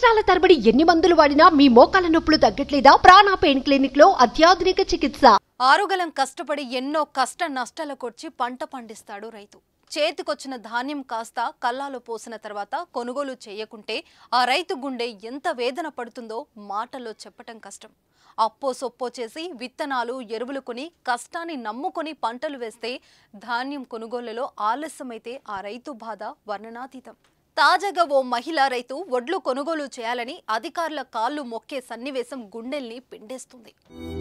సంవత్సరాల తరబడి ఎన్ని మందులు వాడినా మీ మోకాల నొప్పులు తగ్గట్లేదా ప్రాణ పెయిన్ క్లినిక్ లో అత్యాధునిక చికిత్స ఆరుగలం కష్టపడి ఎన్నో కష్ట నష్టాలకొచ్చి పంట పండిస్తాడు రైతు చేతికొచ్చిన ధాన్యం కాస్త కల్లాలో పోసిన తర్వాత కొనుగోలు చేయకుంటే ఆ రైతు గుండె ఎంత వేదన పడుతుందో మాటల్లో చెప్పటం కష్టం అప్పో సొప్పో చేసి విత్తనాలు ఎరువులు కొని కష్టాన్ని నమ్ముకొని పంటలు వేస్తే ధాన్యం కొనుగోలులో ఆలస్యమైతే ఆ రైతు బాధ వర్ణనాతీతం తాజాగా ఓ మహిళా రైతు వడ్లు కొనుగోలు చేయాలని అధికారుల కాళ్ళు మొక్కే సన్నివేశం గుండెల్ని పిండేస్తుంది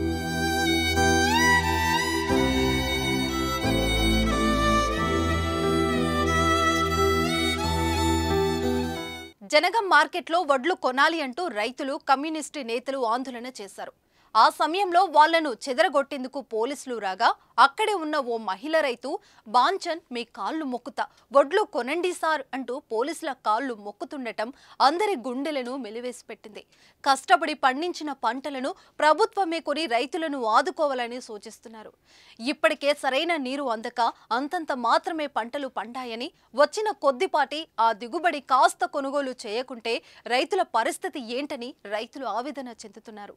జనగం మార్కెట్లో వడ్లు కొనాలి అంటూ రైతులు కమ్యూనిస్టు నేతలు ఆందోళన చేశారు ఆ సమయంలో వాళ్లను చెదరగొట్టేందుకు పోలీసులు రాగా అక్కడే ఉన్న ఓ మహిళ రైతు బాంచన్ మీ కాళ్ళు మొక్కుతా వడ్లు కొనండి సార్ అంటూ పోలీసుల కాళ్ళు మొక్కుతుండటం అందరి గుండెలను మెలివేసి పెట్టింది కష్టపడి పండించిన పంటలను ప్రభుత్వమే కొని రైతులను ఆదుకోవాలని సూచిస్తున్నారు ఇప్పటికే సరైన నీరు అందక అంతంత మాత్రమే పంటలు పండాయని వచ్చిన కొద్దిపాటి ఆ దిగుబడి కాస్త కొనుగోలు చేయకుంటే రైతుల పరిస్థితి ఏంటని రైతులు ఆవేదన చెందుతున్నారు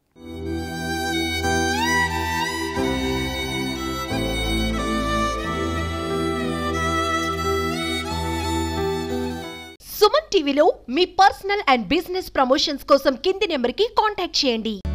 సుమన్ టీవీలో మీ పర్సనల్ అండ్ బిజినెస్ ప్రమోషన్స్ కోసం కింది నెంబర్ కి కాంటాక్ట్ చేయండి